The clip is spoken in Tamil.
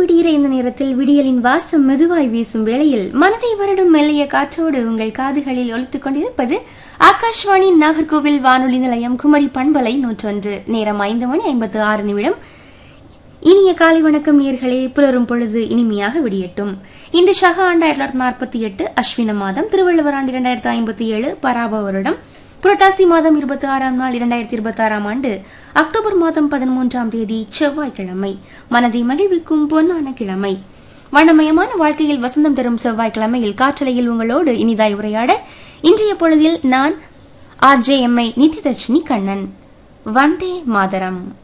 விடிகிற இந்த நேரத்தில் விடியலின் வாசம் மெதுவாய் வீசும் வேளையில் மனதை வருடும் மெல்லிய காற்றோடு உங்கள் காதுகளில் ஒலித்துக் கொண்டிருப்பது ஆகாஷ்வாணி நாகர்கோவில் வானொலி நிலையம் குமரி பண்பலை நூற்றொன்று நேரம் ஐந்து மணி ஐம்பத்து ஆறு நிமிடம் இனிய காலை வணக்கம் நேர்களே புலரும் பொழுது இனிமையாக விடியட்டும் இன்று ஷக ஆண்டு ஆயிரத்தி தொள்ளாயிரத்தி நாற்பத்தி எட்டு அஸ்வின மாதம் திருவள்ளுவர் ஆண்டு இரண்டாயிரத்தி ஐம்பத்தி ஏழு பராப வருடம் புரட்டாசி மாதம் இருபத்தி ஆறாம் நாள் இரண்டாயிரத்தி இருபத்தி ஆறாம் ஆண்டு அக்டோபர் மாதம் பதிமூன்றாம் தேதி செவ்வாய்க்கிழமை மனதை மகிழ்விக்கும் பொன்னான கிழமை வண்ணமயமான வாழ்க்கையில் வசந்தம் தரும் செவ்வாய்க்கிழமையில் காற்றலையில் உங்களோடு இனிதாய் உரையாட இன்றைய பொழுதில் நான் ஆர்ஜேஎம்ஐ நிதிதர்ஷினி கண்ணன் வந்தே மாதரம்